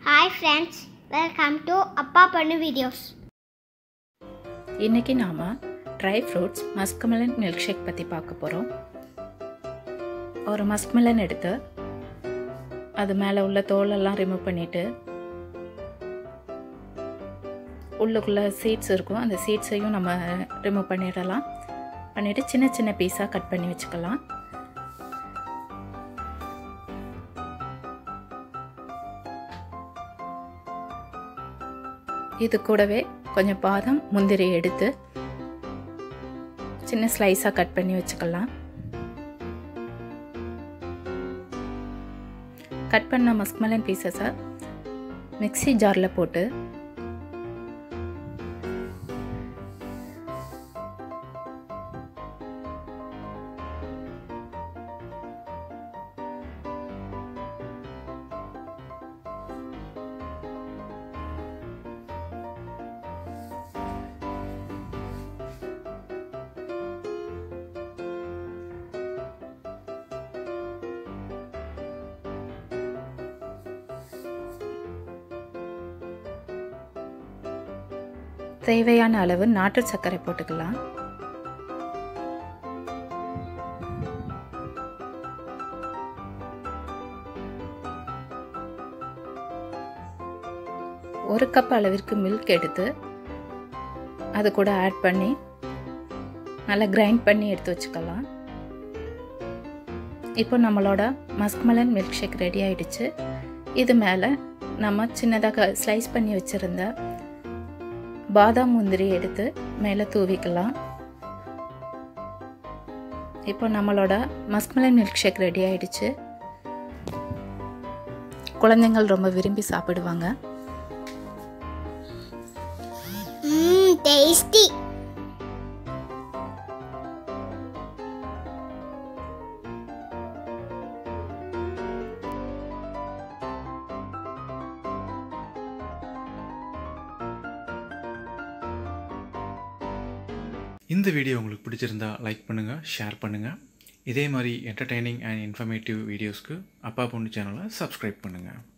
hi friends welcome to அப்பா பண்ணு videos இன்றைக்கி நாம் dry fruits muskmelon milkshake பற்றி பார்க்க போகிறோம் ஒரு மஸ்க்மெலன் எடுத்து அது மேலே உள்ள தோலெல்லாம் ரிமூவ் பண்ணிவிட்டு உள்ளுக்குள்ளே சீட்ஸ் இருக்கும் அந்த சீட்ஸையும் நம்ம ரிமூவ் பண்ணிடலாம் பண்ணிவிட்டு சின்ன சின்ன பீஸாக கட் பண்ணி வச்சுக்கலாம் இது கூடவே கொஞ்சம் பாதம் முந்திரி எடுத்து சின்ன ஸ்லைஸாக கட் பண்ணி வச்சுக்கலாம் கட் பண்ண மஸ்க்மெலன் பீசஸை மிக்ஸி ஜாரில் போட்டு தேவையான அளவு நாட்டு சர்க்கரை போட்டுக்கலாம் ஒரு கப் அளவிற்கு மில்க் எடுத்து அது கூட ஆட் பண்ணி நல்லா கிரைண்ட் பண்ணி எடுத்து வச்சுக்கலாம் இப்போ நம்மளோட மஸ்க்மலன் மில்க் ஷேக் ரெடி ஆயிடுச்சு இது மேலே நம்ம சின்னதாக ஸ்லைஸ் பண்ணி வச்சுருந்த பாதாம் முந்திரி எடுத்து மேலே தூவிக்கலாம் இப்போ நம்மளோட மஸ்க்மலன் மில்க் ஷேக் ரெடி ஆயிடுச்சு குழந்தைங்கள் ரொம்ப விரும்பி சாப்பிடுவாங்க ம் டேஸ்டி இந்த வீடியோ உங்களுக்கு பிடிச்சிருந்தா லைக் பண்ணுங்கள் ஷேர் பண்ணுங்கள் இதே மாதிரி என்டர்டெய்னிங் அண்ட் இன்ஃபர்மேட்டிவ் வீடியோஸ்க்கு அப்பா பொண்ணு சேனலை சப்ஸ்கிரைப் பண்ணுங்கள்